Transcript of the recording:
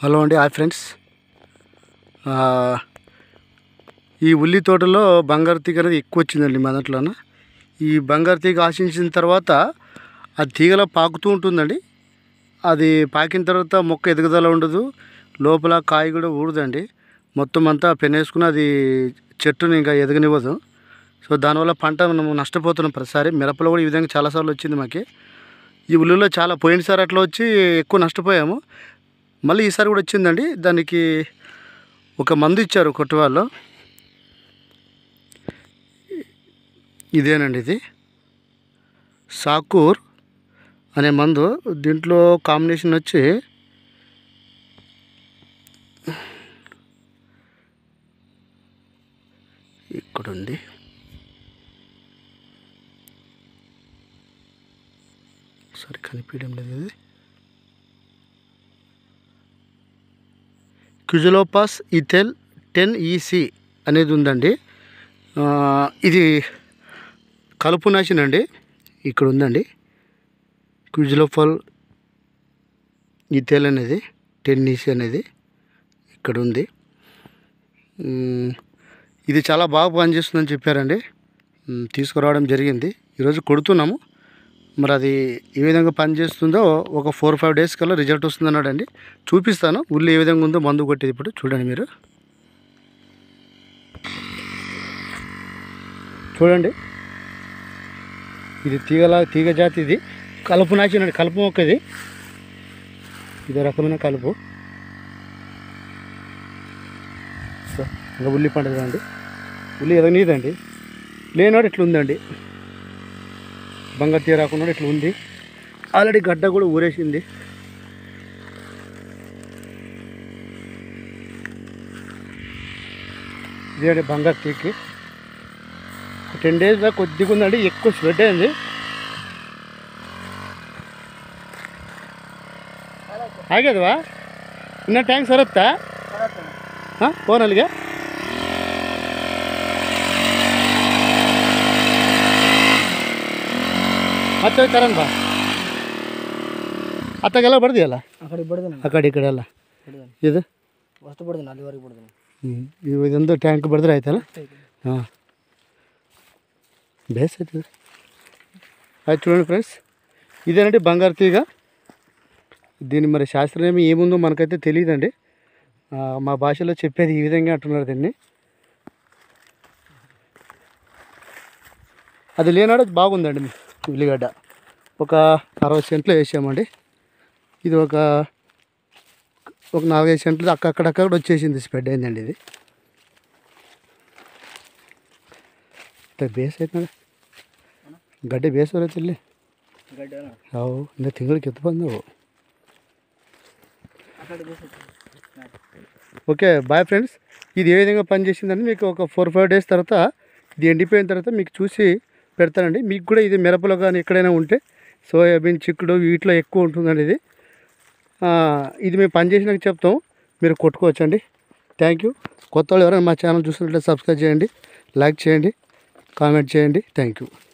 hello అండి hi friends ఆ, ఈ ఉల్లి తోటలో బంగారు తీగ అనేది ఎక్కువ వచ్చిందండి మా దాంట్లోన ఈ బంగారు తీగ ఆశించిన తర్వాత ఆ తీగలో పాకుతూ ఉంటుందండి అది పాకిన తర్వాత మొక్క ఎదుగుదల ఉండదు లోపల కాయ కూడా ఊడదండి మొత్తం అంతా పెనేసుకుని అది చెట్టుని ఇంకా ఎదగనివ్వదు సో దానివల్ల పంట మనం నష్టపోతున్నాం ప్రతిసారి మిరపలో కూడా ఈ విధంగా చాలాసార్లు వచ్చింది మాకి ఈ ఉల్లిలో చాలా పోయినసారి అట్లా వచ్చి ఎక్కువ నష్టపోయాము మళ్ళీ ఈసారి కూడా వచ్చిందండి దానికి ఒక మందు ఇచ్చారు కొట్టు వాళ్ళు ఇదేనండి ఇది సాకూర్ అనే మందు దీంట్లో కాంబినేషన్ వచ్చి ఇక్కడ ఉంది సరే కనిపించడం లేదు ఇది క్యుజలోపాస్ ఇథెల్ టెన్ ఈసీ అనేది ఉందండి ఆ, ఇది కలుపు నాశనం అండి ఇక్కడ ఉందండి క్యుజలోఫల్ ఇథెల్ అనేది టెన్ ఈసీ అనేది ఇక్కడ ఉంది ఉమ్, ఇది చాలా బాగా పనిచేస్తుందని చెప్పారండి ఉమ్, తీసుకురావడం జరిగింది ఈరోజు కొడుతున్నాము మరి అది ఏ విధంగా పనిచేస్తుందో ఒక ఫోర్ ఫైవ్ డేస్ కల్లా రిజల్ట్ వస్తుంది అన్నాడండి చూపిస్తాను ఉల్లి ఏ విధంగా ఉందో మందు కొట్టేది ఇప్పుడు చూడండి మీరు చూడండి ఇది తీగలా తీగ జాతి ఇది కలుపు నాచినండి కలుపు మొక్క ఇది ఇది రకమైన కలుపు సో, ఇంకా ఉల్లి పంట చూడండి ఉల్లి ఎదగనీదండి లేనాడు ఇట్లా ఉందండి బంగారు తీయ రాకుండా ఇట్లా ఉంది ఆల్రెడీ గడ్డ కూడా ఊరేసింది ఇదే బంగారు తీకి టెన్ డేస్ దాకా కొద్దిగా ఉందండి ఎక్కువ స్ప్రెడ్ అయింది ಆಗದವಾ ಇನ್ನ ಟ್ಯಾಂಕ್ ಸರತ್ತಾ ಹಾಂ ಫೋನಲ್ಲಿಗೆ ಮತ್ತೆ ಹೋಗ್ತಾರನ್ ಬಾ ಅತ್ತಾಗೆಲ್ಲ ಬರ್ದಿಯಲ್ಲ ಆ ಕಡೆ ಬಿಡ್ದೇನೆ ಆ ಕಡೆ ಈ ಕಡೆ ಎಲ್ಲ ಬಿಡ್ದೇನೆ ಇದು ಫಸ್ಟ್ ಬಿಡ್ದೇನೆ ಅಲ್ಲಿವರೆಗೆ ಬಿಡ್ದೇನೆ ಹ್ಞೂ ಇವು ಇದೊಂದು ಟ್ಯಾಂಕ್ ಬಡಿದ್ರೆ ಆಯ್ತಲ್ಲ ಹಾಂ ಬೇಸ್ అవుతుంది అది చూడండి ఫ్రెండ్స్ ఇదేనండి బంగారు తీగ దీని మరి శాస్త్రం ఏముందో మనకైతే తెలియదండి ఆ, మా భాషలో చెప్పేది ఈ విధంగా అంటున్నారు దీన్ని అది లేనాడు బాగుందండి ఉల్లిగడ్డ ఒక అరవై సెంట్లు వేసామండి ఇది ఒక ఒక నాలుగైదు సెంట్లు అక్కడక్కడ వచ్చేసింది స్ప్రెడ్ అయిందండి ఇది ఇంత ಬೇಸ್ ಐತೆ ನೋಡಿ ಗಡ್ಡೆ ಬೇಸ್ ಬರತ್ತೆ ಇಲ್ಲಿ ಗಡ್ಡೆ ಅವು ಇನ್ನು ತಿಂಗಳು ಕಿತ್ತು ಬಂದವು ಆ ಕಡೆ ಬೇಸತ್ತು ఓకే బాయ్ ఫ్రెండ్స్ ఇది ఏ విధంగా పనిచేసిందని మీకు ఒక ఫోర్ ఫైవ్ డేస్ తర్వాత ఇది ఎండిపోయిన తర్వాత మీకు చూసి పెడతానండి మీకు కూడా ఇది మిరపలో కానీ ఎక్కడైనా ఉంటే సోయాబీన్ చిక్కుడు వీటిలో ఎక్కువ ఉంటుందండి ఇది ఆ, ఇది మేము పనిచేసినాక చెప్తాం మీరు కొట్టుకోవచ్చండి థ్యాంక్ యూ కొత్త వాళ్ళు ఎవరైనా మా ఛానల్ చూసినట్లయితే సబ్స్క్రైబ్ చేయండి లైక్ చేయండి కామెంట్ చేయండి థ్యాంక్ యూ